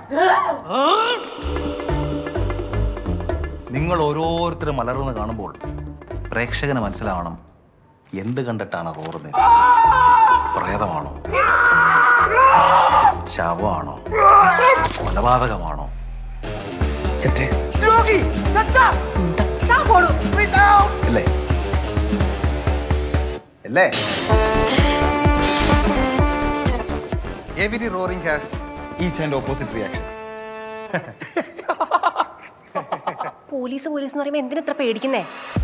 നിങ്ങൾ ഓരോരുത്തരും മലർന്ന് കാണുമ്പോൾ പ്രേക്ഷകന് മനസ്സിലാവണം എന്ത് കണ്ടിട്ടാണ് റോറുന്നത് പ്രേതമാണോ ശവമാണോ കൊലപാതകമാണോ അല്ലേ അല്ലേ Every roaring has each and opposite reaction. Police police എന്ന് പറയുമ്പോ എന്തിനാ ഇത്ര പേടിക്കുന്നേ